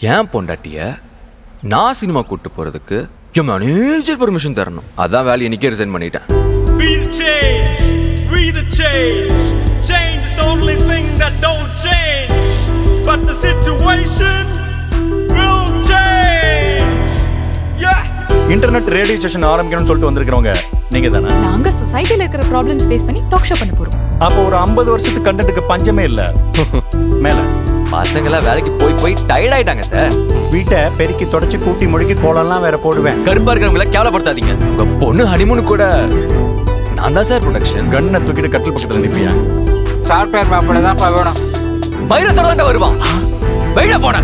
ஏன் பொண்டாட்டிய நான் சினிமா கூட்டு போறதுக்கு என் மேனேஜர் பெர்மிஷன் தரணும் அதான் வேலையை இன்னைக்கே ரிசைன் பண்ணிட்டேன் Be the change, we the change. Change is the only thing that don't change. But the situation will change. Yeah. Internet radio station ஆரம்பிக்கணும்னு சொல்லிட்டு வந்திருக்கிறவங்க நீங்க தானே நாங்க சொசைட்டில இருக்கிற ப்ராப்ளம்ஸ் பேஸ் பண்ணி டாக் ஷோ பண்ண போறோம் அப்போ ஒரு ஐம்பது வருஷத்துக்கு கண்டென்ட்டுக்கு பஞ்சமே இல்ல மேல பசங்களாம் வேலைக்கு போய் போய் டயர்ட் ஆயிட்டாங்க சார் வீட்டை பெருக்கி தொடச்சி கூட்டி முழுக்கி கோலம்லாம் வேற போடுவேன் கருப்பா இருக்கிறவங்கள கேவலப்படுத்தாதீங்க உங்க பொண்ணு ஹனிமூனு கூட நான் தான் சார் ப்ரொடக்ஷன் கண்ணை தூக்கிட்டு கட்டில் பக்கத்துல நிப்பியா சாஃப்ட்வேர் மாப்பிள்ள தான்ப்பா வேணும் வைரத்தோட தான் வருவான் வெயில போன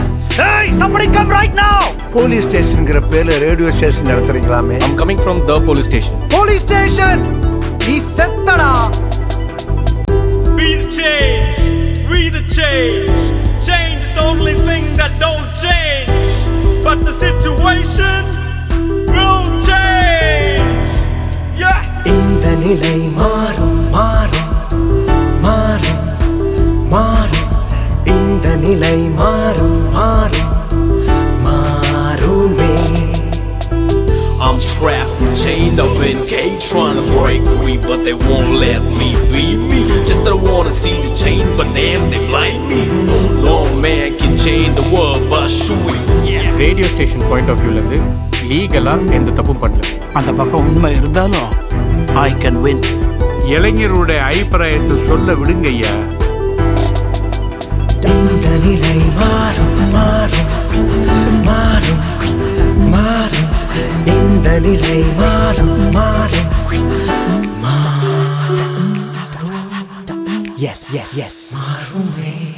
போலீஸ் ஸ்டேஷன்ங்கிற பேர்ல ரேடியோ ஸ்டேஷன் நடத்துறீங்களாமே I'm coming from the police station. Police station நீ செத்தடா Be the change, we the change. Change is the only thing that don't change. But the situation will change. Yeah. இந்த நிலை மாறும் மாறும் மாறும் மாறும் இந்த நிலை மாறும் மாறும் மாறுமே I'm trapped, chained up in cage, trying to break free, but they won't let me be me. Just that I wanna see the chain, but damn, they blind me. No man can change the world, but should we? Yeah. Radio station point of வியூலேருந்து லீகலாக எந்த தப்பும் பண்ணல அந்த பக்கம் உண்மை இருந்தாலும் I can win இளைஞருடைய அபிப்பிராயத்தை சொல்ல விடுங்க ஐயா இந்த நிலை மாறும் மாறும் மாறும் மாறும் இந்த நிலை மாறும் மாறும் மாறும் எஸ் எஸ் எஸ் மாறுமே